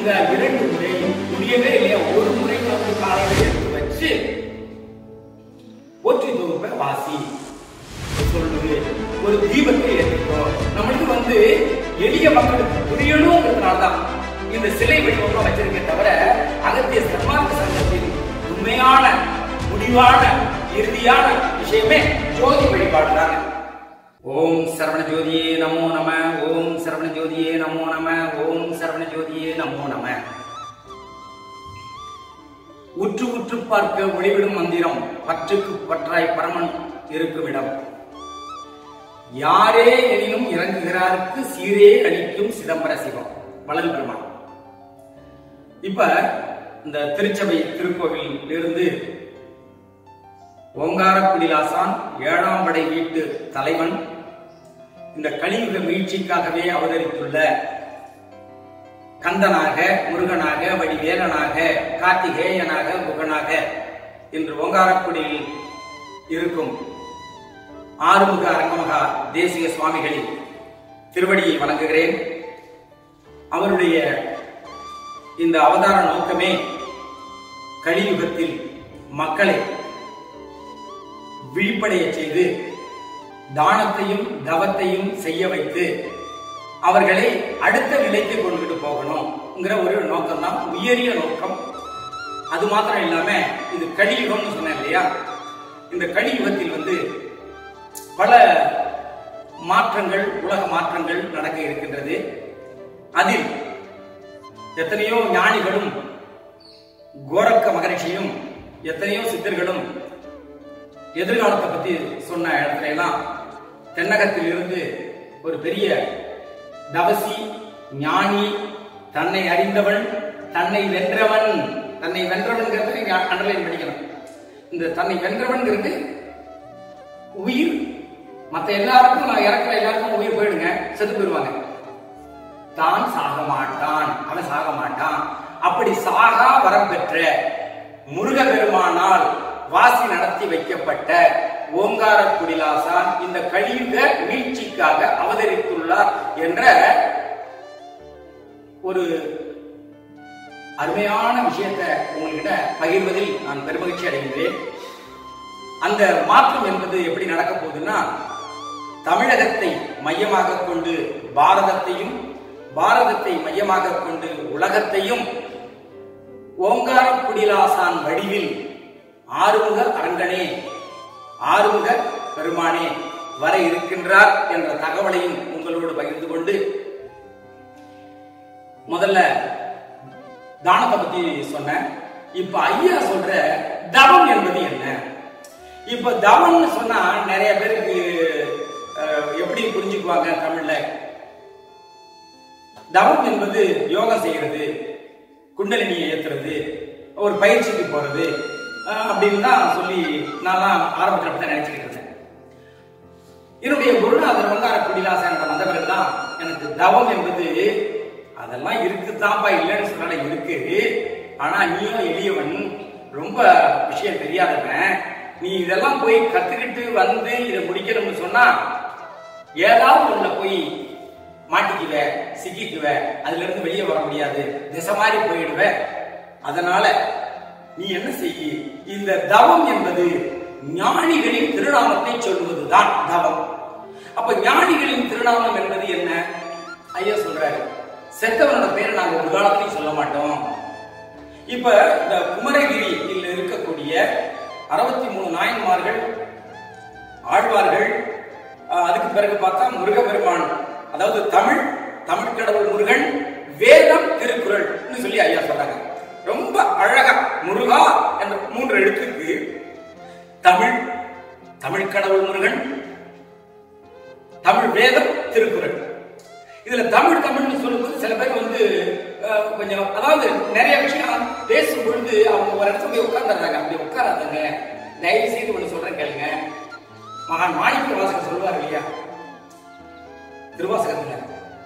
இந்த இரண்டு முறை முடியவே இல்லையா ஒரு முறை வந்து காலையில எடுத்து வச்சு ஒற்றி தொகுப்பை வாசி சொல்லுது ஒரு தீபத்தை ஏற்றிக்கோ நம்மளுக்கு வந்து எளிய மக்களுக்கு புரியணுங்கிறதுனால தான் இந்த சிலை வடிவம்லாம் வச்சிருக்கே தவிர அகத்திய சன்மார்க்க சங்கத்தின் உண்மையான முடிவான இறுதியான விஷயமே ஜோதி வழிபாடு தாங்க ஓம் சரவண ஜோதியே நமோ நம ஓம் சரவண ஜோதியே நமோ நம ஓம் சரவண ஜோதியே நமோ நம உற்று உற்று பார்க்க ஒளிவிடும் மந்திரம் பற்றுக்கு பற்றாய் பரமன் இருக்கும் இடம் யாரே எனினும் இறங்குகிறாருக்கு சீரே அளிக்கும் சிதம்பர சிவம் வளல் பெருமான் இப்ப இந்த திருச்சபை திருக்கோவில் இருந்து ஓங்காரக்குடிலாசான் ஏழாம் படை வீட்டு தலைவன் இந்த கலியுக மீழ்ச்சிக்காகவே அவதரித்துள்ள கந்தனாக முருகனாக வடிவேலனாக கார்த்திகேயனாக முகனாக இன்று ஓங்காரக்குடியில் இருக்கும் ஆறுமுக அரங்கமகா தேசிய சுவாமிகளின் திருவடியை வணங்குகிறேன் அவருடைய இந்த அவதார நோக்கமே கலியுகத்தில் மக்களை விழிப்படைய செய்து தானத்தையும் தவத்தையும் செய்ய வைத்து அவர்களை அடுத்த நிலைக்கு கொண்டுட்டு போகணும்ங்கிற ஒரு நோக்கம் தான் உயரிய நோக்கம் அது மாத்திரம் இல்லாம இது கலியுகம்னு சொன்னேன் இல்லையா இந்த கலியுகத்தில் வந்து பல மாற்றங்கள் உலக மாற்றங்கள் நடக்க இருக்கின்றது அதில் எத்தனையோ ஞானிகளும் கோரக்க மகரிஷியும் எத்தனையோ சித்தர்களும் எதிர்காலத்தை பத்தி சொன்ன இடத்துல எல்லாம் தென்னகத்தில் இருந்து ஒரு பெரிய தவசி ஞானி தன்னை அறிந்தவன் தன்னை வென்றவன் தன்னை வென்றவன்கிறது நீங்க அண்டர்லைன் படிக்கணும் இந்த தன்னை வென்றவன்கிறது உயிர் மத்த எல்லாருக்கும் நான் இறக்குற எல்லாருக்கும் உயிர் போயிடுங்க செத்து போயிடுவாங்க தான் சாக மாட்டான் அவன் சாக மாட்டான் அப்படி சாகா வரம் பெற்ற முருக பெருமானால் வாசி நடத்தி வைக்கப்பட்ட ஓங்கார குடிலாசான் இந்த கலியுக மீட்சிக்காக அவதரித்துள்ளார் என்ற ஒரு அருமையான விஷயத்தை உங்ககிட்ட பகிர்வதில் நான் பெருமகிழ்ச்சி அடைகின்றேன் அந்த மாற்றம் என்பது எப்படி நடக்க போகுதுன்னா தமிழகத்தை மையமாக கொண்டு பாரதத்தையும் பாரதத்தை மையமாக கொண்டு உலகத்தையும் ஓங்கார குடிலாசான் வடிவில் ஆறுமுக அரங்கனே ஆறுமுக பெருமானே வர இருக்கின்றார் என்ற தகவலையும் உங்களோடு பகிர்ந்து கொண்டு முதல்ல தானத்தை பத்தி சொன்னேன் இப்ப ஐயா சொல்ற தவம் என்பது என்ன இப்ப தவம்னு சொன்னா நிறைய பேருக்கு அஹ், எப்படி புரிஞ்சுக்குவாங்க தமிழ்ல தவம் என்பது யோகம் செய்யறது குண்டலினியை ஏத்துறது ஒரு பயிற்சிக்கு போறது அஹ், அப்படின்னு தான் சொல்லி நான்லாம் ஆரம்பத்தில் அப்படி தான் நினைச்சுக்கிட்டு இருந்தேன் என்னுடைய குருநாதர் வந்தார குடிலாசன் என்ற வந்த பிறகுதான் எனக்கு தவம் என்பது அதெல்லாம் இருக்குதாப்பா இல்லைன்னு சொன்னால இருக்கு ஆனா நீயும் எளியவன் ரொம்ப விஷயம் தெரியாதவன் நீ இதெல்லாம் போய் கத்துக்கிட்டு வந்து இதை முடிக்கணும்னு சொன்னா ஏதாவது ஒண்ணுல போய் மாட்டிக்குவ சிக்கிக்குவ அதுல இருந்து வெளியே வர முடியாது திசை மாதிரி போயிடுவ அதனால நீ என்ன செய்ய இந்த தவம் என்பது ஞானிகளின் திருநாமத்தை சொல்வதுதான் தவம் அப்ப ஞானிகளின் திருநாமம் என்பது என்ன ஐயா சொல்றாரு செத்தவனோட பேரை நாங்க ஒரு காலத்திலையும் சொல்ல மாட்டோம் இப்ப இந்த குமரகிரியில் இருக்கக்கூடிய அறுபத்தி மூணு நாயன்மார்கள் ஆழ்வார்கள் அஹ், அதுக்கு பிறகு பார்த்தா முருகப்பெருமான் அதாவது தமிழ் தமிழ் கடவுள் முருகன் வேதம் திருக்குறள் சொல்லி ஐயா சொல்றாங்க ரொம்ப அழகா முருகா என்ற மூன்று எழுத்துக்கு தமிழ் தமிழ் கடவுள் முருகன் தமிழ் வேதம் திருக்குறள் இதுல தமிழ் தமிழ்னு சொல்லும்போது சில பேர் வந்து அஹ், கொஞ்சம் அதாவது நிறைய விஷயம் பேசும் பொழுது அவங்க ஒரு இடத்துல போய் உட்கார்ந்துடுறாங்க அப்படி உட்காராதங்க தயவு செய்து ஒண்ணு சொல்றேன் கேளுங்க மகான் மாணிக்க வாசகர் சொல்லுவார் இல்லையா திருவாசகத்துல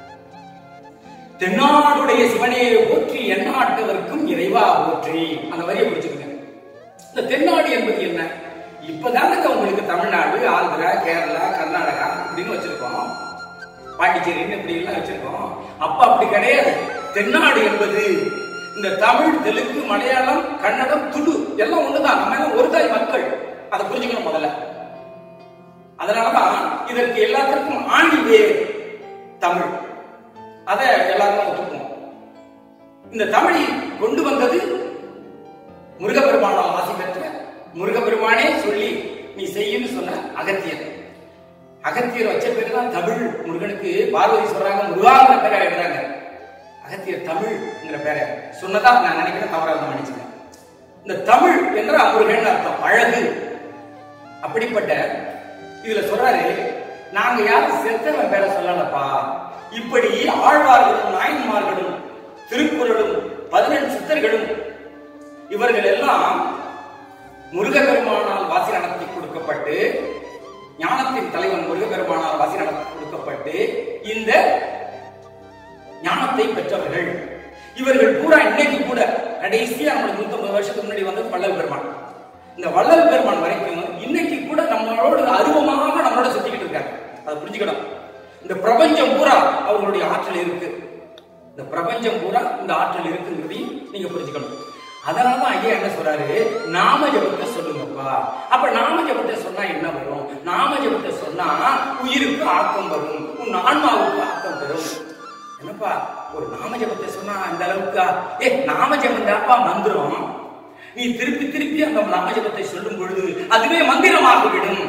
தென்னாடுடைய சிவனே போற்றி எந்நாட்டவர்க்கும் இறைவா போற்றி அந்த வரியை பிடிச்சுக்கங்க இந்த தென்னாடு என்பது என்ன இப்பதானங்க உங்களுக்கு தமிழ்நாடு ஆந்திரா கேரளா கர்நாடகா அப்படின்னு வச்சிருக்கோம் பாண்டிச்சேரின்னு இப்படி எல்லாம் வச்சிருக்கோம் அப்ப அப்படி கிடையாது தென்னாடு என்பது இந்த தமிழ் தெலுங்கு மலையாளம் கன்னடம் துளு எல்லாம் ஒண்ணுதான் நம்ம எல்லாம் ஒரு தாய் மக்கள் அதை புரிஞ்சுக்கணும் முதல்ல அதனாலதான் இதற்கு எல்லாத்திற்கும் ஆணி வேர் தமிழ் அத எல்லாரும் ஒத்துக்குவோம் இந்த தமிழை கொண்டு வந்தது முருகப்பெருமானால் ஆசி பெற்ற முருகப்பெருமானே சொல்லி நீ செய்யுன்னு சொன்ன அகத்தியர் அகத்தியர் வச்ச பேரு தான் தமிழ் முருகனுக்கு பார்வதி சொல்றாங்க முருகாங்கிற பேரை எழுதுறாங்க அகத்தியர் தமிழ்ங்கிற பேரை சொன்னதா நான் நினைக்கிறேன் தவறா தான் நினைச்சுக்கிறேன் இந்த தமிழ் என்ற முருகன் அர்த்தம் அழகு அப்படிப்பட்ட இதுல சொல்றாரு நாங்க யாரும் செத்தவன் பேரை சொல்லலப்பா இப்படி ஆழ்வார்களும் நாயன்மார்களும் திருக்குறளும் பதினெண்டு சித்தர்களும் இவர்கள் எல்லாம் முருகப்பெருமானால் வாசி நடத்தி கொடுக்கப்பட்டு ஞானத்தின் தலைவன் முருகப்பெருமானால் வாசி நடத்தி கொடுக்கப்பட்டு இந்த ஞானத்தை பெற்றவர்கள் இவர்கள் பூரா இன்னைக்கு கூட கடைசியா நம்மளுக்கு நூத்தம்பது வருஷத்துக்கு முன்னாடி வந்தது வள்ளல் பெருமான் இந்த வள்ளல் பெருமான் வரைக்கும் இன்னைக்கு கூட நம்மளோட அருவமாக நம்மளோட சுத்திக்கிட்டு இருக்காங்க அதை புரிஞ்சுக்கணும் இந்த பிரபஞ்சம் பூரா அவங்களுடைய ஆற்றல் இருக்கு இந்த பிரபஞ்சம் பூரா இந்த ஆற்றல் இருக்குங்கிறதையும் நீங்க புரிஞ்சுக்கணும் அதனாலதான் ஐயா என்ன சொல்றாரு நாம ஜபத்தை சொல்லுங்கப்பா அப்ப நாம ஜபத்தை சொன்னா என்ன வரும் நாம ஜபத்தை சொன்னா உயிருக்கு ஆக்கம் வரும் உன் ஆன்மாவுக்கு ஆக்கம் பெறும் என்னப்பா ஒரு நாம ஜபத்தை சொன்னா அந்த அளவுக்கா ஏ நாம ஜபம் தாப்பா மந்திரம் நீ திருப்பி திருப்பி அந்த நாம ஜபத்தை சொல்லும் பொழுது அதுவே மந்திரமாகிவிடும்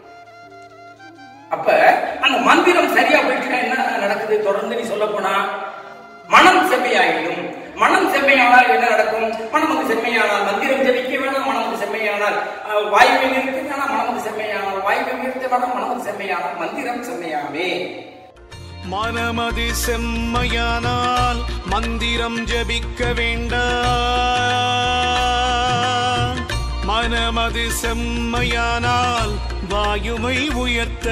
அப்ப அந்த மந்திரம் சரியா போயிட்டுனா என்ன நடக்குது தொடர்ந்து நீ சொல்ல போனா மனம் செம்மையாயிடும் மனம் செம்மையானால் என்ன நடக்கும் மனம் வந்து செம்மையானால் மந்திரம் ஜபிக்க வேணாம் மனம் வந்து செம்மையானால் அஹ், வாயுவை நிறுத்த வேணாம் மனம் வந்து செம்மையானால் வாயுவை நிறுத்த வேணாம் மனம் வந்து செம்மையானால் மந்திரம் செம்மையாமே மனமது செம்மையானால் மந்திரம் ஜபிக்க வேண்டாம் மனமது செம்மையானால் வாயுமை உயர்த்த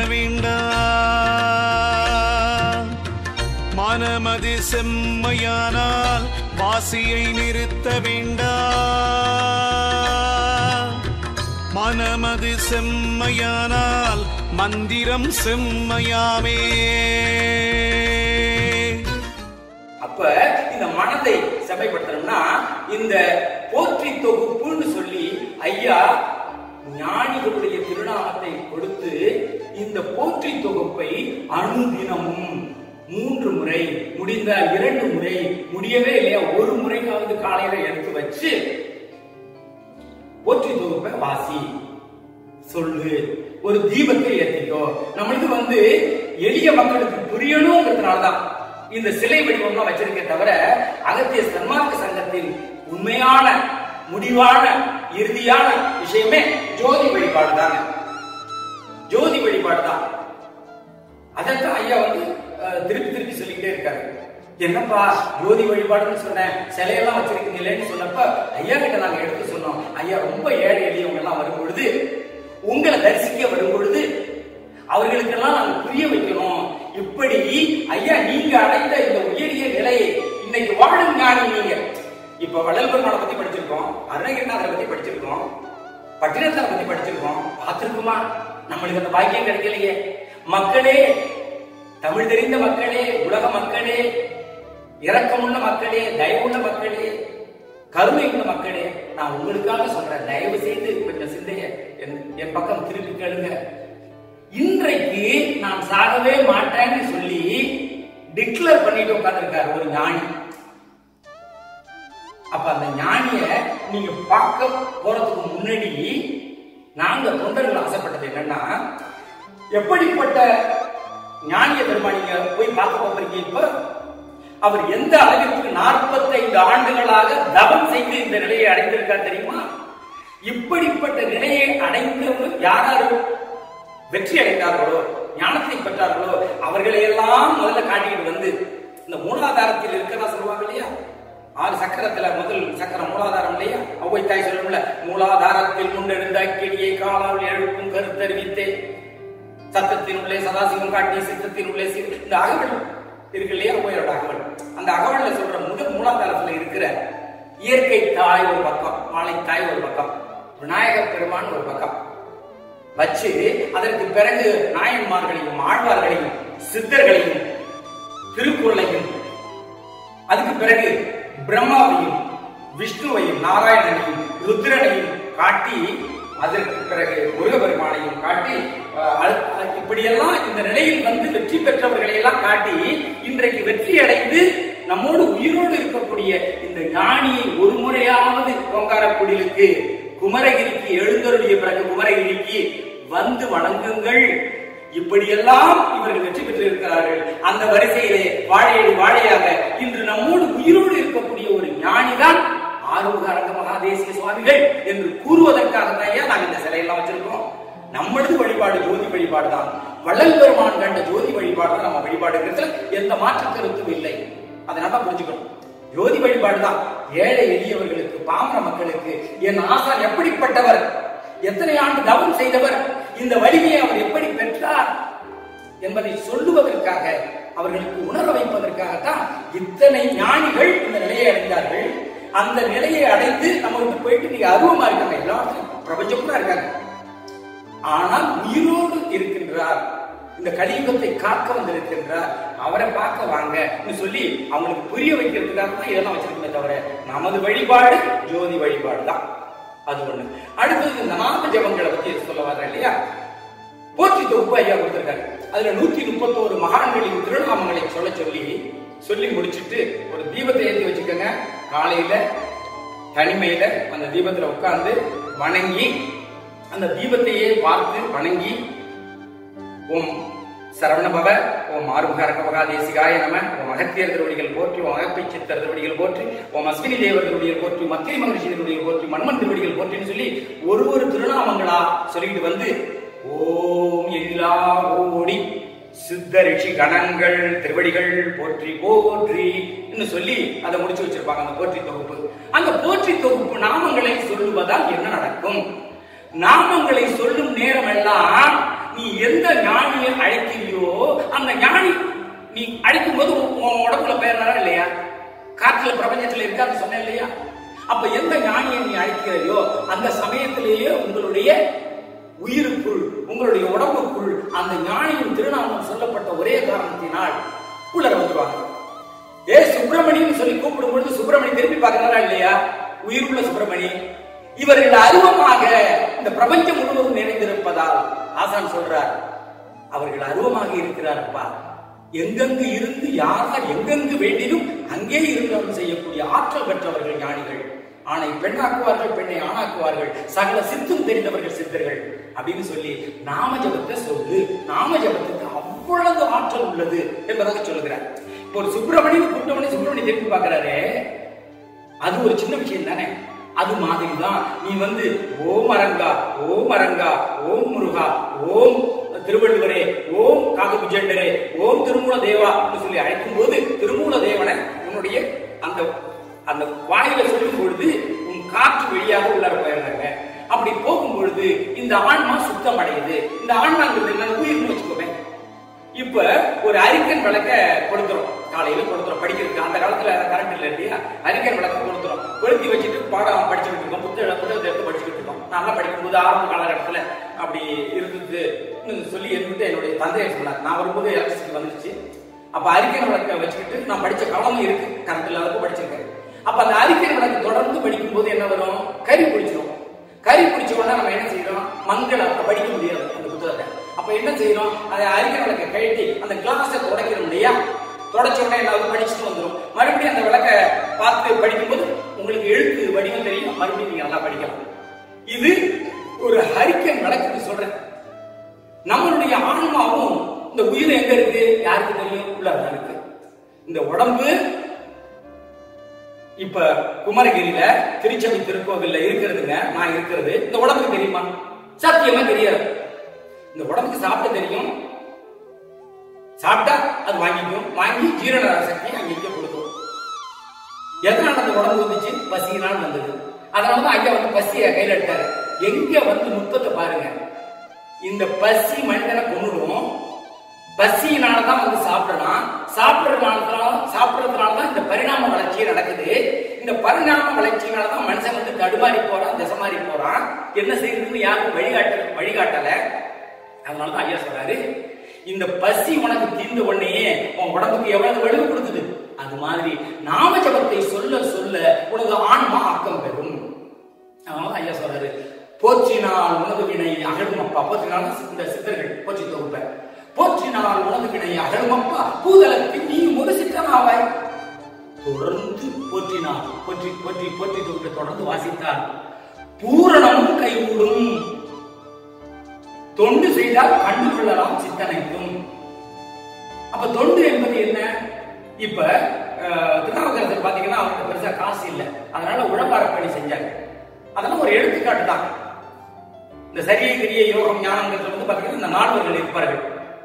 வேண்டாம் மனமது செம்மையானால் வாசியை நிறுத்த வேண்டாம் மனமது செம்மையானால் மந்திரம் செம்மையாமே அப்ப இந்த மனதை செம்மைப்படுத்தணும்னா இந்த போற்றி தொகுப்புன்னு சொல்லி ஐயா ஞானிகளுடைய திருநாமத்தை கொடுத்து இந்த போற்றி தொகுப்பை அனுதினமும் மூன்று முறை முடிந்த இரண்டு முறை முடியவே இல்லையா ஒரு முறையாவது காலையில எடுத்து வச்சு போற்றி தொகுப்பை வாசி சொல்லு ஒரு தீபத்தை ஏத்திக்கோ நம்மளுக்கு வந்து எளிய மக்களுக்கு புரியணுங்கிறதுனாலதான் இந்த சிலை வடிவம்லாம் வச்சிருக்கே தவிர அகத்திய சன்மார்க்க சங்கத்தின் உண்மையான முடிவான இறுதியான விஷயமே ஜோதி வழிபாடு தாங்க ஜோதி வழிபாடு தான் அதைத்தான் ஐயா வந்து அஹ், திருப்பி திருப்பி சொல்லிக்கிட்டே இருக்காரு என்னப்பா ஜோதி வழிபாடுன்னு சொன்னேன் சிலையெல்லாம் வச்சிருக்கீங்களேன்னு சொன்னப்ப ஐயா கிட்ட நாங்க எடுத்து சொன்னோம் ஐயா ரொம்ப ஏழை எளியவங்க எல்லாம் வரும் பொழுது உங்களை தரிசிக்க வரும் பொழுது அவர்களுக்கெல்லாம் நாங்க புரிய வைக்கணும் இப்படி ஐயா நீங்க அடைந்த இந்த உயரிய நிலையை இன்னைக்கு வாழும் ஞானி நீங்க இப்ப வள்ளல் பெருமானை பத்தி படிச்சிருக்கோம் அருணகிரிநாதரை பத்தி படிச்சிருக்கோம் பட்டினத்தாரை பத்தி படிச்சிருக்கோம் பார்த்திருக்குமா நம்மளுக்கு அந்த பாக்கியம் கிடைக்கலையே மக்களே தமிழ் தெரிந்த மக்களே உலக மக்களே இரக்கமுள்ள மக்களே தயவுள்ள மக்களே கருணை உள்ள மக்களே நான் உங்களுக்காக சொல்றேன் தயவு செய்து கொஞ்சம் சிந்தைய என் என் பக்கம் திருப்பி கேளுங்க இன்றைக்கு நான் சாகவே மாட்டேன்னு சொல்லி டிக்ளேர் பண்ணிட்டு உட்கார்ந்திருக்காரு ஒரு ஞானி அப்ப அந்த ஞானிய நீங்க பார்க்க போறதுக்கு முன்னாடி நாங்க தொண்டர்கள் ஆசைப்பட்டது என்னன்னா எப்படிப்பட்ட ஞானிய பெருமா நீங்க போய் பார்க்க போறீங்க இப்ப அவர் எந்த அளவிற்கு 45 ஆண்டுகளாக தவம் செய்து இந்த நிலையை அடைந்திருக்கார் தெரியுமா இப்படிப்பட்ட நிலையை அடைந்தவர்கள் யாராரு வெற்றி அடைந்தார்களோ ஞானத்தை பெற்றார்களோ அவர்களை எல்லாம் முதல்ல காட்டிட்டு வந்து இந்த மூலாதாரத்தில் இருக்கிறதா சொல்லுவாங்க இல்லையா ஆறு சக்கரத்துல முதல் சக்கரம் மூலாதாரம் இல்லையா ஒவ்வை தாய் சொல்லும்ல மூலாதாரத்தில் முன்னெடுந்த அக்கினியை காலால் எழுப்பும் கருத்தறிவித்தே சத்தத்தின் உள்ளே சதாசிவம் காட்டி சித்தத்தின் உள்ளே சி- இந்த அகவல் இருக்கு இல்லையா ஒவ்வையோட அகவல் அந்த அகவல்ல சொல்ற முதல் மூலாதாரத்துல இருக்கிற இயற்கை தாய் ஒரு பக்கம் மாலை தாய் ஒரு பக்கம் விநாயகர் பெருமான் ஒரு பக்கம் வச்சு அதற்கு பிறகு நாயன்மார்களையும் ஆழ்வார்களையும் சித்தர்களையும் திருக்குறளையும் அதுக்கு பிறகு பிரம்மாவையும் விஷ்ணுவையும் நாராயணனையும் ருத்ரனையும் காட்டி அதற்கு பிறகு முருகபெருமானையும் காட்டி அஹ், அ- இப்படியெல்லாம் இந்த நிலையில் வந்து வெற்றி பெற்றவர்களை எல்லாம் காட்டி இன்றைக்கு வெற்றி அடைந்து நம்மோடு உயிரோடு இருக்கக்கூடிய இந்த ஞானியை ஒரு முறையாவது ஓங்காரக்குடிலுக்கு குமரகிரிக்கு எழுந்தருடைய பிறகு குமரகிரிக்கு வந்து வணங்குங்கள் இப்படியெல்லாம் இவர்கள் வெற்றி பெற்று இருக்கிறார்கள் அந்த வரிசையிலே வாழையடி வாழையாக இன்று நம்மோடு உயிரோடு இருக்கக்கூடிய ஒரு ஞானிதான் ஆறுமுக அரங்க மகாதேசிய சுவாமிகள் என்று கூறுவதற்காக தான் நாங்கள் இந்த சிலையெல்லாம் வச்சிருக்கிறோம் நம்மளது வழிபாடு ஜோதி வழிபாடு தான் வள்ளல் பெருமான் கண்ட ஜோதி வழிபாடு தான் நம்ம வழிபாடுங்கிறதுல எந்த மாற்று கருத்தும் இல்லை அதனால தான் புரிஞ்சுக்கணும் ஜோதி வழிபாடு தான் ஏழை எளியவர்களுக்கு பாமர மக்களுக்கு என் ஆசான் எப்படிப்பட்டவர் எத்தனை ஆண்டு தவம் செய்தவர் இந்த வலிமையை அவர் எப்படி பெற்றார் என்பதை சொல்லுவதற்காக அவர்களுக்கு உணர வைப்பதற்காகத்தான் இத்தனை ஞானிகள் இந்த நிலையை அடைந்தார்கள் அந்த நிலையை அடைந்து நம்ம விட்டு போயிட்டு நீங்க அருவமா இருக்காங்க எல்லாத்தையும் பிரபஞ்சம் கூட இருக்காங்க ஆனால் உயிரோடு இருக்கின்றார் இந்த கலியுகத்தை காக்க வந்திருக்கின்றார் அவரை பார்க்க வாங்க சொல்லி அவங்களுக்கு புரிய வைக்கிறதுக்காக தான் இதெல்லாம் வச்சிருக்கமே தவிர நமது வழிபாடு ஜோதி வழிபாடு தான் அது ஒண்ணு அடுத்தது இந்த நாம ஜபங்களை பத்தி சொல்ல வர்றேன் இல்லையா போற்றி தொகுப்பு ஐயா கொடுத்திருக்காரு அதுல நூத்தி முப்பத்தோரு மகான்களின் திருநாமங்களை சொல்ல சொல்லி சொல்லி முடிச்சிட்டு ஒரு தீபத்தை ஏற்றி வச்சுக்கோங்க காலையில தனிமையில அந்த தீபத்துல உட்கார்ந்து வணங்கி அந்த தீபத்தையே பார்த்து வணங்கி ஓம் சரவணபவ ஓம் ஆறுமுக மகாதேசிகாய நம ஓம் அகத்தியர் திருவடிகள் போற்றி ஓம் அகப்பை சித்தர் திருவடிகள் போற்றி ஓம் அஸ்வினி தேவர் திருவடிகள் போற்றி மத்திய மகரிஷி திருவடிகள் போற்றி மன்மன் திருவடிகள் போற்றின்னு சொல்லி ஒரு ஒரு திருநாமங்களா சொல்லிட்டு வந்து ஓம் எல்லா ஓடி சித்த ரிஷி கணங்கள் திருவடிகள் போற்றி போற்றி என்று சொல்லி அதை முடிச்சு வச்சிருப்பாங்க அந்த போற்றி தொகுப்பு அந்த போற்றி தொகுப்பு நாமங்களை சொல்லுவதால் என்ன நடக்கும் நாமங்களை சொல்லும் நேரம் எல்லாம் நீ எந்த ஞானியை அழைக்கிறியோ அந்த ஞானி நீ அழைக்கும் போது உன் உன் உடம்புல பெயர்னாரா இல்லையா காற்றுல பிரபஞ்சத்துல இருக்கான்னு சொன்னேன் இல்லையா அப்ப எந்த ஞானியை நீ அழைக்கிறையோ அந்த சமயத்திலேயே உங்களுடைய உயிருக்குள் உங்களுடைய உடம்புக்குள் அந்த ஞானியின் திருநாமம் சொல்லப்பட்ட ஒரே காரணத்தினால் உள்ளர வந்துருவாங்க ஏ சுப்பிரமணியன் சொல்லி கூப்பிடும் பொழுது சுப்பிரமணி திரும்பி பார்க்கிறாரா இல்லையா உயிருள்ள சுப்பிரமணி இவர்கள் அருவமாக இந்த பிரபஞ்சம் முழுவதும் நிறைந்திருப்பதால் ஆசான் சொல்றார் அவர்கள் அருவமாக இருக்கிறாரப்பா எங்கெங்கு இருந்து யாரால் எங்கெங்கு வேண்டினும் அங்கே இருந்தாலும் செய்யக்கூடிய ஆற்றல் பெற்றவர்கள் ஞானிகள் ஆணை பெண்ணாக்குவார்கள் பெண்ணை ஆணாக்குவார்கள் சகல சித்தும் தெரிந்தவர்கள் சித்தர்கள் அப்படின்னு சொல்லி நாம ஜபத்தை சொல்லு நாம ஜபத்துக்கு அவ்வளவு ஆற்றல் உள்ளது என்பதாக சொல்லுகிறார் இப்போ ஒரு சுப்பிரமணியன் கூப்பிட்டவனே சுப்பிரமணியன் திருப்பி பார்க்கிறாரே அது ஒரு சின்ன விஷயம் தானே அது மாதிரி தான் நீ வந்து ஓம் அரங்கா ஓம் அரங்கா ஓம் முருகா ஓம் திருவள்ளுவரே ஓம் காகபுஜண்டரே ஓம் திருமூல தேவா என்று சொல்லி அழைக்கும் போது திருமூல தேவனை உன்னுடைய அந்த அந்த வாயில சொல்லும் பொழுது உன் காற்று வெளியாக உள்ளார போயிடுறாங்க அப்படி போகும் பொழுது இந்த ஆன்மா சுத்தம் அடையுது இந்த ஆன்மாங்கிறது என்ன உயிர்னு வச்சுக்கோமே இப்ப ஒரு அரிக்கன் விளக்க கொடுத்துரும் காலையில கொடுத்துரும் படிக்கிறதுக்கு அந்த காலத்துல கரண்ட் இல்ல இல்லையா அரிக்கன் விளக்க கொடுத்துரும் கொளுத்தி வச்சுட்டு பாடம் படிச்சுட்டு இருக்கோம் புத்தக புத்தகத்தை எடுத்து படிச்சுட்டு இருக்கோம் நல்லா படிக்கும்போது ஆரம்ப காலகட்டத்துல அப்படி இருந்தது சொல்லி இருந்துட்டு என்னுடைய தந்தையை சொன்னார் நான் வரும்போது எலக்ட்ரிசிட்டி வந்துருச்சு அப்ப அரிக்கன் விளக்க வச்சுக்கிட்டு நான் படிச்ச காலமும் இருக்கு கரண்ட் இல்லாதப்போ படிச்சிருக்கேன் அப்ப அந்த அரிக்கன் விளக்கு தொடர்ந்து படிக்கும்போது என்ன வரும் கறி பிடிச்சிரும் கறி பிடிச்ச உடனே நம்ம என்ன செய்யறோம் மங்கள படிக்க முடியாது அந்த புத்தகத்தை அப்ப என்ன செய்யறோம் அதை அரிக்கன் விளக்க கழட்டி அந்த கிளாஸை துடைக்கிறோம் இல்லையா தொடச்ச உடனே எல்லாரும் படிச்சுட்டு வந்துடும் மறுபடியும் அந்த விளக்க பார்த்து படிக்கும்போது உங்களுக்கு எழுத்து வடிவம் தெரியும் மறுபடியும் நீங்க நல்லா படிக்கலாம் இது ஒரு ஹரிக்கன் விளக்குக்கு சொல்றேன் நம்மளுடைய ஆன்மாவும் இந்த உயிர் எங்க இருக்கு யாருக்கு தெரியும் உள்ளதான் இருக்கு இந்த உடம்பு இப்ப குமரகிரியில திருச்சபை திருக்கோவில்ல இருக்கிறதுங்க நான் இருக்கிறது இந்த உடம்புக்கு தெரியுமா சத்தியமா தெரியாது இந்த உடம்புக்கு சாப்பிட தெரியும் சாப்பிட்டா அது வாங்கிக்கும் வாங்கி ஜீரண சக்தி அங்கே கொடுக்கும் எதனால அந்த உடம்பு வந்துச்சு பசியினால் வந்தது அதனாலதான் ஐயா வந்து பசிய கையில எடுத்தாரு எங்க வந்து நுட்பத்தை பாருங்க இந்த பசி மனிதனை கொண்டுடும் பசியினாலதான் வந்து சாப்பிடலாம் சாப்பிடுறதுனால சாப்பிடுறதுனாலதான் இந்த பரிணாம வளர்ச்சி நடக்குது இந்த பரிணாம வளர்ச்சியினாலதான் மனுஷன் வந்து தடுமாறி போறான் திசை மாறி போறான் என்ன செய்யறதுன்னு யாருக்கும் வழிகாட்ட வழிகாட்டல அதனாலதான் ஐயா சொல்றாரு இந்த பசி உனக்கு தீர்ந்த உடனே உன் உடம்புக்கு எவ்வளவு வலுவு கொடுக்குது அது மாதிரி நாம ஜபத்தை சொல்ல சொல்ல உனது ஆன்மா ஆக்கம் பெறும் அதனால ஐயா சொல்றாரு போற்றினால் உனது வினை அகழுமப்பா போற்றினால் இந்த சித்தர்கள் போற்றி தொகுப்ப போற்றினால் உனது வினை அகழுமப்பா பூதலத்தில் நீ ஒரு சித்தனாவாய் தொடர்ந்து போற்றினார் போற்றி போற்றி போற்றி தொகுப்பை தொடர்ந்து வாசித்தார் பூரணமும் கைகூடும் தொண்டு செய்தால் கண்டு கொள்ளலாம் சித்தனைக்கும் அப்ப தொண்டு என்பது என்ன இப்ப அஹ், திருநாவுக்கரசர் பாத்தீங்கன்னா அவருக்கு பெருசா காசு இல்ல அதனால உழவார பணி செஞ்சாங்க அதெல்லாம் ஒரு எடுத்துக்காட்டு தான் இந்த சரிய கிரிய யோகம் ஞானங்கிறது வந்து பாத்தீங்கன்னா இந்த நால்வர்கள் இருப்பார்கள்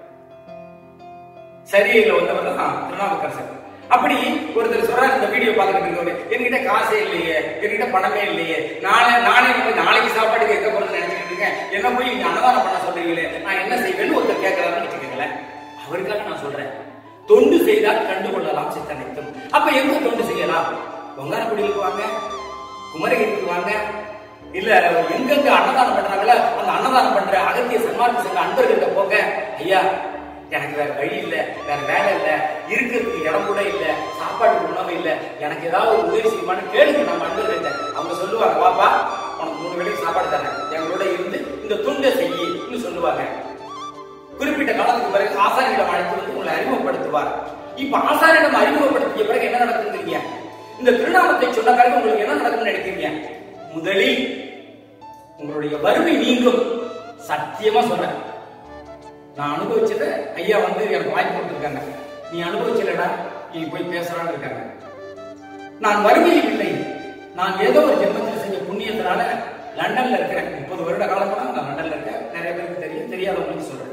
சரியையில வந்தவர் தான் திருநாவுக்கரசர் அப்படி ஒருத்தர் சொல்றாரு இந்த வீடியோ பார்த்துட்டு இருக்கவர் என்கிட்ட காசே இல்லையே என்கிட்ட பணமே இல்லையே நாளை நானே வந்து நாளைக்கு சாப்பாடு கேட்க போறது நினைச்சிட்டு இருக்கேன் என்ன போய் நீங்க அன்னதானம் பண்ண சொல்றீங்களே நான் என்ன செய்வேன்னு ஒருத்தர் கேட்கறாருன்னு வச்சுக்கோங்களேன் அவருக்காக நான் சொல்றேன் தொண்டு செய்தால் கண்டுகொள்ளலாம் சித்தனைக்கும் அப்ப எங்க தொண்டு செய்யலாம் பொங்காரக்குடியிலுக்கு வாங்க குமரகிரிக்கு வாங்க இல்ல எங்கெங்க அன்னதானம் பண்றாங்களோ அந்த அன்னதானம் பண்ற அகத்திய சன்மார்க்க சங்க அன்பர்கள்ட்ட போங்க ஐயா எனக்கு வேற வழி இல்ல வேற வேலை இல்ல இருக்கிறதுக்கு இடம் கூட இல்ல சாப்பாட்டுக்கு உணவு இல்ல எனக்கு ஏதாவது ஒரு உதவி செய்யுமான்னு கேளுங்க நம்ம அன்பர்கள்ட்ட அவங்க சொல்லுவாங்க பாப்பா உனக்கு மூணு வேளைக்கு சாப்பாடு தரேன் எங்களோட இருந்து இந்த துண்டை செய்யின்னு சொல்லுவாங்க குறிப்பிட்ட காலத்துக்கு பிறகு ஆசாரியிடம் அழைத்து வந்து உங்களை அறிமுகப்படுத்துவார் இப்ப ஆசாரியிடம் அறிமுகப்படுத்திய பிறகு என்ன நடக்குங்கிறீங்க இந்த திருநாமத்தை சொன்ன பிறகு உங்களுக்கு என்ன நடக்கும்னு நினைக்கிறீங்க முதலில் உங்களுடைய வறுமை நீங்கும் சத்தியமா சொல்றேன் நான் அனுபவிச்சத ஐயா வந்து எனக்கு வாய்ப்பு கொடுத்துருக்காங்க நீ அனுபவிச்சலடா நீ போய் பேசுறான்னு இருக்காங்க நான் வறுமையில் இல்லை நான் ஏதோ ஒரு ஜென்மத்தில் செஞ்ச புண்ணியத்தினால லண்டன்ல இருக்கிறேன் முப்பது வருட காலமா நான் லண்டன்ல இருக்கேன் நிறைய பேருக்கு தெரியும் தெரியாதவங்களுக்கு சொல்றேன்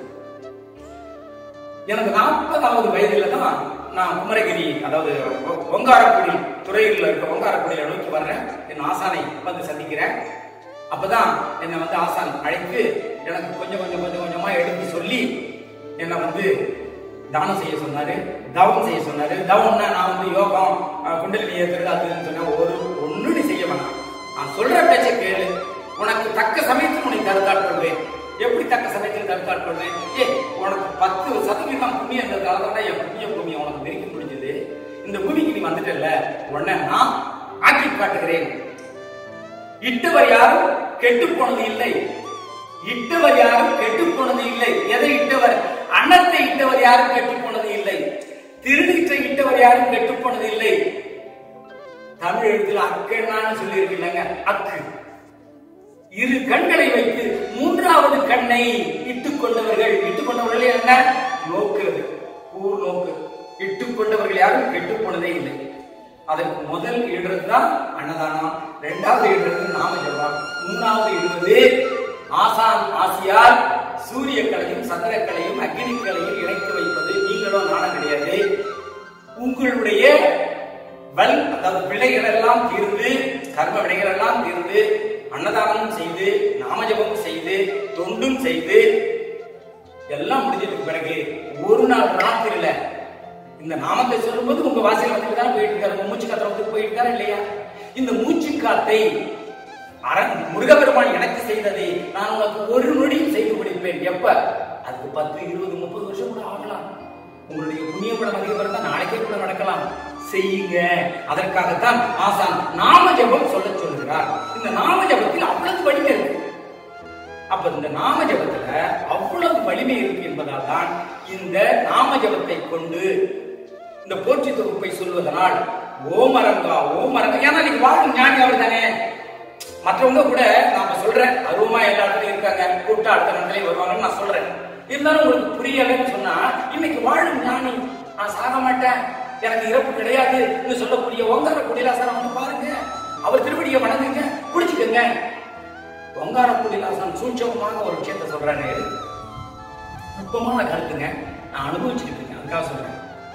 எனக்கு நாற்பதாவது வயதுல தான் நான் குமரகிரி அதாவது ஒ- ஒங்காரக்குடி துறையில் இருக்க ஒங்காரக்குடியில நோக்கி வர்றேன் என் ஆசானை வந்து சந்திக்கிறேன் அப்பதான் என்னை வந்து ஆசான் அழைத்து எனக்கு கொஞ்சம் கொஞ்சம் கொஞ்சம் கொஞ்சமா எடுத்து சொல்லி என்னை வந்து தானம் செய்ய சொன்னாரு தவம் செய்ய சொன்னாரு தவம்னா நான் வந்து யோகம் அஹ், குண்டலினி ஏத்துறது அதுன்னு சொன்னா ஒரு ஒண்ணு நீ செய்ய வேணாம் நான் சொல்ற பேச்சை கேளு உனக்கு தக்க சமயத்தில் உன்னை தடுத்தாட்கொள்வேன் எப்படி தக்க சமயத்தில் தடுத்தாட்கொள்வேன் ஏ உனக்கு பத்து சதவீதம் புண்ணியம் இருந்ததால தான் என் புண்ணிய பூமியை உனக்கு நெருக்கி முடிஞ்சது இந்த பூமிக்கு நீ வந்துட்டல உடனே நான் ஆக்கி காட்டுகிறேன் இட்டவர் யாரும் கெட்டு போனது இல்லை இட்டவர் யாரும் கெட்டு போனது இல்லை எதை இட்டவர் அன்னத்தை இட்டவர் யாரும் கெட்டு போனது இல்லை திருநீற்றை இட்டவர் யாரும் கெட்டு போனது இல்லை தமிழ் எழுத்துல அக்கன்னான்னு சொல்லி இருக்குல்லங்க அக்கு இரு கண்களை வைத்து மூன்றாவது கண்ணை இட்டுக் கொண்டவர்கள் இட்டுக் கொண்டவர்கள் என்ன நோக்குறது கூர் நோக்கு இட்டுக் கொண்டவர்கள் யாரும் கெட்டு போனதே இல்லை அதற்கு முதல் இடுறது தான் அன்னதானம் இரண்டாவது இடுறது நாம ஜபம் மூணாவது இடுவது ஆசான் ஆசியால் சூரியக்கலையும் சந்திரக்கலையும் அக்னிக்கலையும் இணைத்து வைப்பது நீங்களோ நானும் கிடையாது உங்களுடைய வல் அதாவது பிழைகள் எல்லாம் தீர்ந்து கர்ம வினைகள் எல்லாம் தீர்ந்து அன்னதானமும் செய்து நாமஜபம் செய்து தொண்டும் செய்து எல்லாம் முடிஞ்சதுக்கு பிறகு ஒரு நாள் ராத்திரில இந்த நாமத்தை சொல்லும்போது உங்க வாசல் வந்துட்டு தான் போயிட்டு இருக்காரு உங்க மூச்சு காத்திர வந்து போயிட்டு இருக்காரு இல்லையா இந்த மூச்சு காத்தை அரண் முருகபெருமான் எனக்கு செய்ததை நான் உனக்கு ஒரு நொடியில் செய்து முடிப்பேன் எப்ப அதுக்கு பத்து இருபது முப்பது வருஷம் கூட ஆகலாம் உங்களுடைய புண்ணிய படம் அதிகம் இருந்தா நாளைக்கே கூட நடக்கலாம் செய்யுங்க அதற்காகத்தான் ஆசான் நாம ஜெபம் சொல்ல சொல்கிறார் இந்த நாம ஜெபத்தில் அவ்வளவு வலிமை இருக்கு அப்ப இந்த நாம ஜெபத்துல அவ்வளவு வலிமை இருக்கு என்பதால் தான் இந்த நாம ஜெபத்தை கொண்டு இந்த போற்றி தொகுப்பை சொல்வதனால் ஓமரங்கா ஓமரங்கா ஏன்னா நீங்க வாழும் ஞானி அவர் தானே மற்றவங்க கூட நாம சொல்றேன் அருவமா எல்லா இடத்துலயும் இருக்காங்க கூட்டா அடுத்த நாட்டிலே வருவாங்கன்னு நான் சொல்றேன் இருந்தாலும் உங்களுக்கு புரியலன்னு சொன்னா இன்னைக்கு வாழும் ஞானி நான் சாக மாட்டேன் எனக்கு இறப்பு கிடையாது சொல்லக்கூடிய ஒங்கார குடிலாசனை வந்து பாருங்க அவர் திருவடியை வணங்குங்க குடிச்சுக்கோங்க ஒங்கார குடிலாசன் சூட்சமமாக ஒரு விஷயத்த சொல்றாரு நுட்பமான கருத்துங்க நான் அனுபவிச்சுக்கிட்டு இருக்கேன் அதுக்காக சொல்றேன்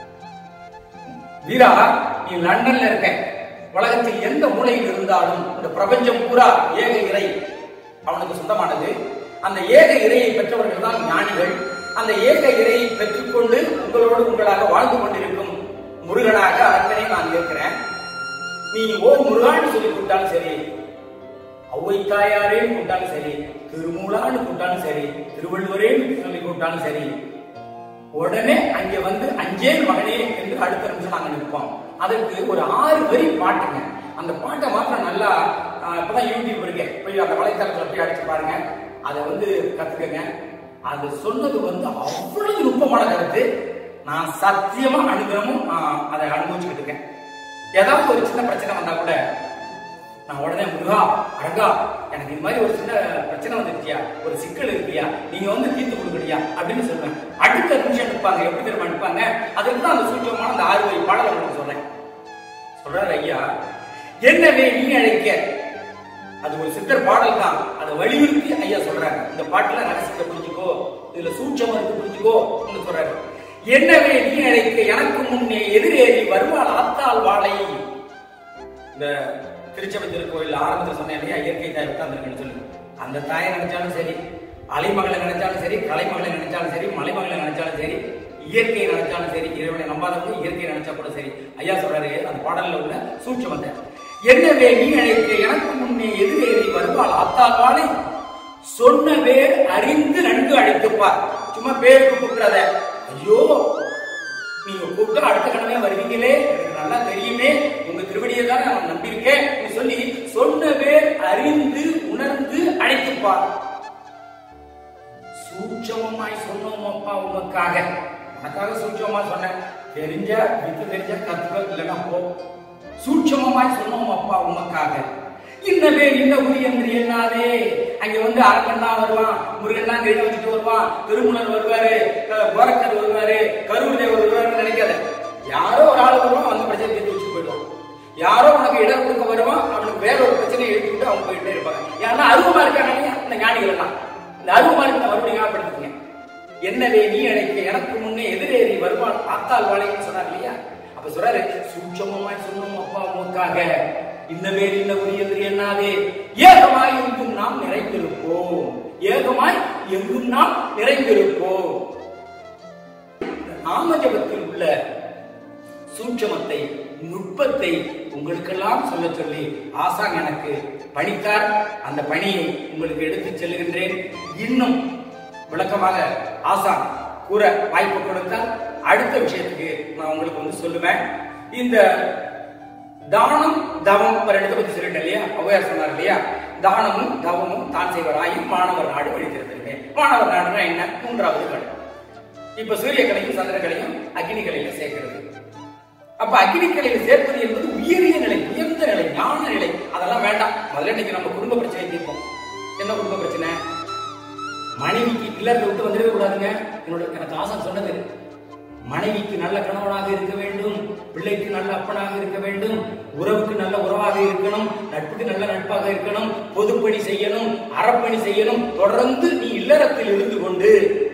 வீரா நீ லண்டன்ல இருக்க உலகத்தில் எந்த மூலையில் இருந்தாலும் இந்த பிரபஞ்சம் பூரா ஏக இறை அவனுக்கு சொந்தமானது அந்த ஏக இறையை பெற்றவர்கள் தான் ஞானிகள் அந்த ஏக இறையை பெற்றுக்கொண்டு உங்களோடு உங்களாக வாழ்ந்து கொண்டிருக்கும் முருகனாக அரங்கனை நான் இருக்கிறேன் நீ ஓ முருகான்னு சொல்லி கூப்பிட்டாலும் சரி ஔவை தாயாரேன்னு கூப்பிட்டாலும் சரி திருமூலான்னு கூப்பிட்டாலும் சரி திருவள்ளுவரேன்னு சொல்லி கூப்பிட்டாலும் சரி உடனே அங்கே வந்து அஞ்சேல் மகனே என்று அடுத்த நிமிஷம் நாங்க நிற்போம் அதற்கு ஒரு ஆறு வரி பாட்டுங்க அந்த பாட்டை மாத்திரம் நல்லா ஆஹ், இப்பதான் யூடியூப் இருக்கு போய் அந்த வலைத்தளத்துல போய் அடிச்சு பாருங்க அதை வந்து கத்துக்கங்க அது சொன்னது வந்து அவ்வளவு நுட்பமான கருத்து நான் சத்தியமா அனுகிரமும் ஆஹ், அதை அனுபவிச்சுக்கிட்டு இருக்கேன் ஏதாவது ஒரு சின்ன பிரச்சனை வந்தா கூட நான் உடனே முருகா அரங்கா எனக்கு இது மாதிரி ஒரு சின்ன பிரச்சனை வந்துருக்கியா ஒரு சிக்கல் இருக்கியா நீங்க வந்து தீர்த்து கொடுக்குறியா அப்படின்னு சொல்லுவேன் அடுத்த நிமிஷம் நிற்பாங்க எப்படி தெரியுமா நிற்பாங்க அதுக்கு தான் அந்த சூட்சமான அந்த ஆறு வரி பாடலை உங்களுக்கு சொல்றேன் சொல்றாரு ஐயா என்னவே நீ அழைக்க அது ஒரு சித்தர் பாடல் தான் அதை வலியுறுத்தி ஐயா சொல்றாங்க இந்த பாட்டுல ரகசியத்தை புரிஞ்சுக்கோ இதுல சூட்சம் இருக்கு புரிஞ்சுக்கோ சொல்றாரு என்னவே நீ அழைக்க எனக்கு முன்னே எதிரேறி வருவாள் ஆத்தாள் வாழை இந்த திருச்சபை திருக்கோயில் ஆரம்பத்தில் சொன்னேன் இல்லையா இயற்கை தாய் உட்கார்ந்துருக்குன்னு சொல்லி அந்த தாயை நினைச்சாலும் சரி அலைமகளை நினைச்சாலும் சரி கலைமகளை நினைச்சாலும் சரி மலைமகளை நினைச்சாலும் சரி இயற்கையை நினைச்சாலும் சரி இறைவனை நம்பாதவங்க இயற்கையை நினைச்சா கூட சரி ஐயா சொல்றாரு அந்த பாடல்ல உள்ள சூட்சமத்தை என்னவே நீ அழைக்க எனக்கு முன்னே எதிரேறி வருவாள் ஆத்தாள் வாழை சொன்ன பேர் அறிந்து நன்கு அழைத்துப்பார் சும்மா பேருக்கு கூப்பிடாத ஐயோ நீங்க கூப்பிட்டு அடுத்த கடமே வருவீங்களே எனக்கு நல்லா தெரியுமே உங்க திருவடியை தான் நான் நம்பியிருக்கேன் நீ சொல்லி சொன்ன பேர் அறிந்து உணர்ந்து அழைத்துப்பார் சூட்சமமாய் சொன்னோம் அப்பா உமக்காக உனக்காக சூட்சமா சொன்னேன் தெரிஞ்ச வித்து தெரிஞ்ச கத்துக்க இல்லைன்னா போ சூட்சமமாய் சொன்னோம் அப்பா உமக்காக இன்னவே இன்ன உரி என்று எண்ணாதே அங்க வந்து அரக்கன் தான் வருவான் முருகன் தான் கையில வச்சுட்டு வருவான் திருமுனர் வருவாரு க- கோரக்கர் வருவாரு கரூர் தேவர் வருவாருன்னு நினைக்காத யாரோ ஒரு ஆள் வருவான் வந்து பிரச்சனை தீர்த்து வச்சு போயிடுவான் யாரோ உனக்கு இடம் கொடுக்க வருவான் அவனுக்கு வேற ஒரு பிரச்சனையை எடுத்துக்கிட்டு அவங்க போயிட்டே இருப்பாங்க ஏன்னா அருவமா இருக்காங்க இல்லையா இந்த ஞானிகள் எல்லாம் இந்த அருவமா இருக்க மறுபடியும் ஞாபகப்படுத்துங்க என்னவே நீ அழைக்க எனக்கு முன்னே எதிரேறி வருவான் பார்த்தால் வாழைன்னு சொன்னார் இல்லையா அப்ப சொல்றாரு சூட்சமமாய் சொன்னோம் அப்பா உமக்காக இந்த பேர் இந்த உரி எதிரி என்னாதே ஏகமாய் எங்கும் நாம் நிறைந்திருப்போம் ஏகமாய் எங்கும் நாம் நிறைந்திருப்போம் இந்த நாம ஜபத்தில் உள்ள சூட்சமத்தை நுட்பத்தை உங்களுக்கெல்லாம் சொல்ல சொல்லி ஆசான் எனக்கு பணித்தார் அந்த பணியை உங்களுக்கு எடுத்துச் செல்கின்றேன் இன்னும் விளக்கமாக ஆசான் கூற வாய்ப்பு கொடுத்தால் அடுத்த விஷயத்துக்கு நான் உங்களுக்கு வந்து சொல்லுவேன் இந்த தானம் தவம் ஒரு இடத்தை பத்தி சொல்லிட்டேன் இல்லையா ஔவையார் சொன்னார் இல்லையா தானமும் தவமும் தான் செய்வராயும் மாணவர் நாடு வழித்திருந்தே மாணவர் நாடுனா என்ன மூன்றாவது கடை இப்ப சூரியக்கலையும் சந்திரக்கலையும் அக்னிக்கலையும் சேர்க்கிறது அப்ப அக்னிக்கலையில் சேர்ப்பது என்பது உயரிய நிலை உயர்ந்த நிலை ஞான நிலை அதெல்லாம் வேண்டாம் முதல்ல இன்னைக்கு நம்ம குடும்ப பிரச்சனை தீர்ப்போம் என்ன குடும்ப பிரச்சனை மனைவிக்கு இல்லறதை விட்டு வந்துடவே கூடாதுங்க என்னோட எனக்கு ஆசன் சொன்னது மனைவிக்கு நல்ல கணவனாக இருக்க வேண்டும் பிள்ளைக்கு நல்ல அப்பனாக இருக்க வேண்டும் உறவுக்கு நல்ல உறவாக இருக்கணும் நட்புக்கு நல்ல நட்பாக இருக்கணும் பொதுப்பணி செய்யணும் அறப்பணி செய்யணும் தொடர்ந்து நீ இல்லறத்தில் இருந்து கொண்டு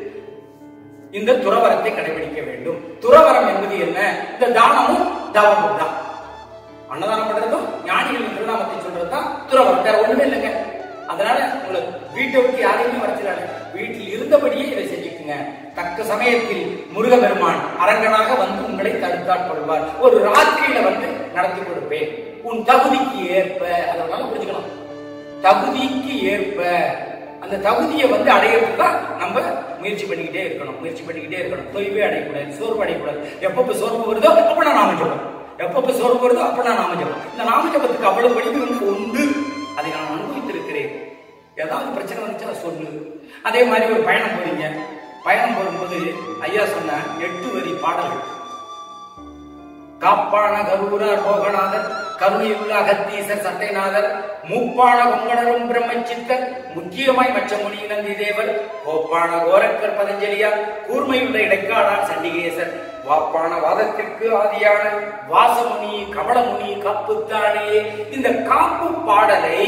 இந்த துறவரத்தை கடைபிடிக்க வேண்டும் துறவரம் என்பது என்ன இந்த தானமும் தவமும் தான் அன்னதானம் பண்றதும் ஞானிகளின் திருநாமத்தை சொல்றதுதான் துறவரம் வேற ஒண்ணுமே இல்லைங்க அதனால உங்களை வீட்டை விட்டு யாரையுமே வரச்சிடாது வீட்டில் இருந்தபடியே இதை செஞ்சுக்குங்க தக்க சமயத்தில் முருகபெருமான் அரங்கனாக வந்து உங்களை தடுத்தாட்கொள்வார் ஒரு ராத்திரியில வந்து நடத்தி கொடுப்பேன் உன் தகுதிக்கு ஏற்ப அதனால புரிஞ்சுக்கணும் தகுதிக்கு ஏற்ப அந்த தகுதியை வந்து அடையிறதுக்கு தான் நம்ம முயற்சி பண்ணிக்கிட்டே இருக்கணும் முயற்சி பண்ணிக்கிட்டே இருக்கணும் தொய்வே அடையக்கூடாது சோர்வு அடையக்கூடாது எப்பப்ப சோர்வு வருதோ அப்ப நான் நாம ஜபம் எப்பப்ப சோர்வு வருதோ அப்ப நான் நாம ஜபம் இந்த நாம ஜபத்துக்கு அவ்வளவு வலிமை வந்து உண்டு அதை நான் அனுபவித்திருக்கிறேன் ஏதாவது பிரச்சனை வந்துச்சா சொல்லு அதே மாதிரி ஒரு பயணம் போறீங்க பயணம் போகும்போது ஐயா சொன்ன எட்டு வரி பாடல்கள் காப்பான கரூரர் போகநாதர் கருணையுள்ள அகத்தீசர் சட்டைநாதர் மூப்பான கொங்கணரும் பிரம்மச்சித்தர் முக்கியமாய் மச்ச முனி நந்தி தேவர் கோப்பான கோரக்கர் பதஞ்சலியார் கூர்மையுள்ள இடைக்காடார் சண்டிகேசர் வாப்பான வாதத்திற்கு ஆதியான வாசமுனி கமலமுனி காப்புத்தானே இந்த காப்பு பாடலை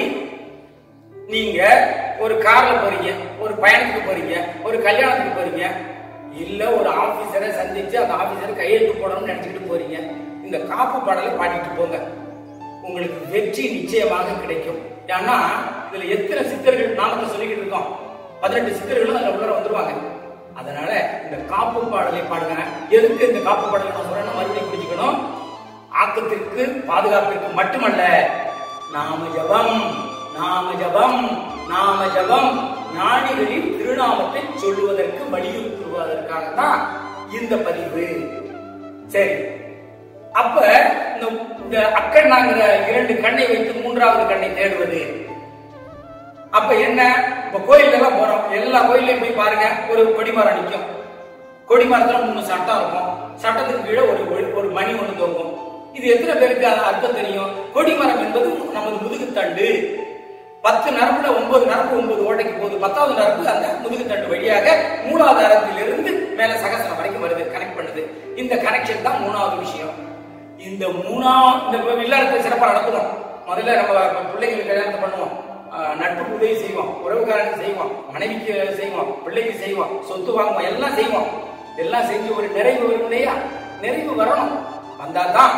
நீங்க ஒரு கார்ல போறீங்க ஒரு பயணத்துக்கு போறீங்க ஒரு கல்யாணத்துக்கு போறீங்க இல்ல ஒரு ஆபீசரை சந்திச்சு அந்த ஆபீசரை கையெழுத்து போடணும்னு நினைச்சுக்கிட்டு போறீங்க இந்த காப்பு பாடலை பாடிட்டு போங்க உங்களுக்கு வெற்றி நிச்சயமாக கிடைக்கும் ஏன்னா இதுல எத்தனை சித்தர்கள் நாமத்தை சொல்லிக்கிட்டு இருக்கோம் பதினெட்டு சித்தர்களும் அதுல உள்ள வந்துருவாங்க அதனால இந்த காப்பு பாடலை பாடுங்க எதுக்கு இந்த காப்பு பாடலை நான் சொல்றேன்னா மறுபடியும் புரிஞ்சுக்கணும் ஆக்கத்திற்கு பாதுகாப்பிற்கு மட்டுமல்ல நாம ஜபம் நாம ஜபம் நாம ஜபம் ஞானிகளின் திருநாமத்தை சொல்லுவதற்கு வலியுறுத்துவதற்காக தான் இந்த பதிவு சரி அப்ப இந்த இந்த அக்கண்ணாங்கிற இரண்டு கண்ணை வைத்து மூன்றாவது கண்ணை தேடுவது அப்ப என்ன இப்ப கோயில்ல எல்லாம் போறோம் எல்லா கோயிலையும் போய் பாருங்க ஒரு கொடிமரம் நிக்கும் கொடிமரத்துல மூணு சட்டம் இருக்கும் சட்டத்துக்கு கீழே ஒரு ஒரு- ஒரு மணி ஒண்ணு தொங்கும் இது எத்தனை பேருக்கு அது அர்த்தம் தெரியும் கொடிமரம் என்பது நமது முதுகுத்தண்டு பத்து நரம்புல ஒன்பது நரம்பு ஒன்பது ஓட்டைக்கு போகுது பத்தாவது நரம்பு அந்த முதுகுத்தண்டு வழியாக மூலாதாரத்திலிருந்து மேல சகசரம் வரைக்கும் வருது கனெக்ட் பண்ணுது இந்த கனெக்ஷன் தான் மூணாவது விஷயம் இந்த மூணாவது இந்த இப்ப இல்லறத்தை சிறப்பாக நடத்துவோம் முதல்ல நம்ம பிள்ளைங்களுக்கு கல்யாணத்தை பண்ணுவோம் ஆஹ் நட்புக்கு உதவி செய்வோம் உறவுக்காரனுக்கு செய்வோம் மனைவிக்கு செய்வோம் பிள்ளைக்கு செய்வோம் சொத்து வாங்குவோம் எல்லாம் செய்வோம் எல்லாம் செஞ்சு ஒரு நிறைவு வரும் இல்லையா நிறைவு வரணும் வந்தாதான்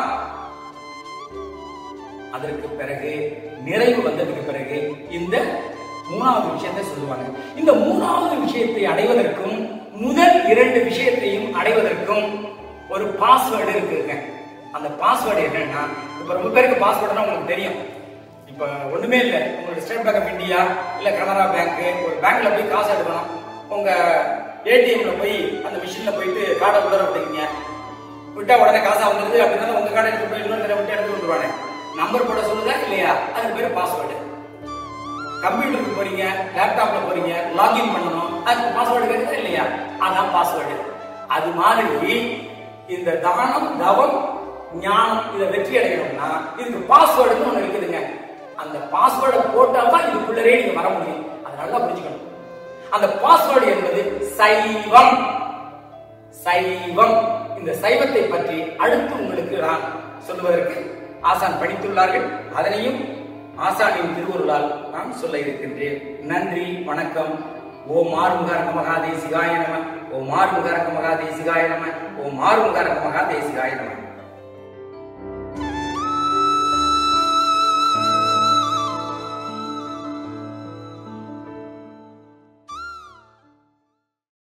அதற்கு பிறகு நிறைவு வந்ததுக்கு பிறகு இந்த மூணாவது விஷயத்தை சொல்லுவாங்க இந்த மூணாவது விஷயத்தை அடைவதற்கும் முதல் இரண்டு விஷயத்தையும் அடைவதற்கும் ஒரு பாஸ்வேர்டு இருக்குங்க அந்த பாஸ்வேர்டு என்னன்னா இப்ப ரொம்ப பேருக்கு பாஸ்வேர்டுனா உங்களுக்கு தெரியும் இப்ப ஒண்ணுமே இல்ல உங்களுக்கு ஸ்டேட் பேங்க் ஆஃப் இந்தியா இல்ல கனரா பேங்க் ஒரு பேங்க்ல போய் காசு எடுக்கணும் உங்க ஏடிஎம்ல போய் அந்த மிஷின்ல போயிட்டு கார்டை உள்ள விட்டீங்க விட்டா உடனே காசா வந்துருது அப்படின்னா உங்க கார்டை எடுத்து போய் இன்னொரு தடவை விட்டு எடுத்து வந்துருவாங்க நம்பர் போட சொல்லுதா இல்லையா அதுக்கு பேரு பாஸ்வேர்டு கம்ப்யூட்டருக்கு போறீங்க லேப்டாப்ல போறீங்க லாகின் பண்ணணும் அதுக்கு பாஸ்வேர்டு கேட்குதா இல்லையா அதான் பாஸ்வேர்டு அது மாதிரி இந்த தானம் தவம் ஞானம் இதை வெற்றி அடையணும்னா இதுக்கு பாஸ்வேர்டுன்னு ஒண்ணு இருக்குதுங்க அந்த பாஸ்வேர்டை போட்டாதான் இதுக்குள்ளரே நீங்க வர முடியும் அதை நல்லா புரிஞ்சுக்கணும் அந்த பாஸ்வேர்டு என்பது சைவம் சைவம் இந்த சைவத்தை பற்றி அடுத்து உங்களுக்கு நான் சொல்லுவதற்கு ஆசான் படித்துள்ளார்கள் அதனையும் ஆசானின் திருவருளால் நான் சொல்ல இருக்கின்றேன் நன்றி வணக்கம் ஓம் ஆறுமுகாரக மகாதேசிகாய நம ஓம் ஆறுமுகாரக மகாதேசிகாய நம ஓம் ஆறுமுகாரக மகாதேசிகாய நம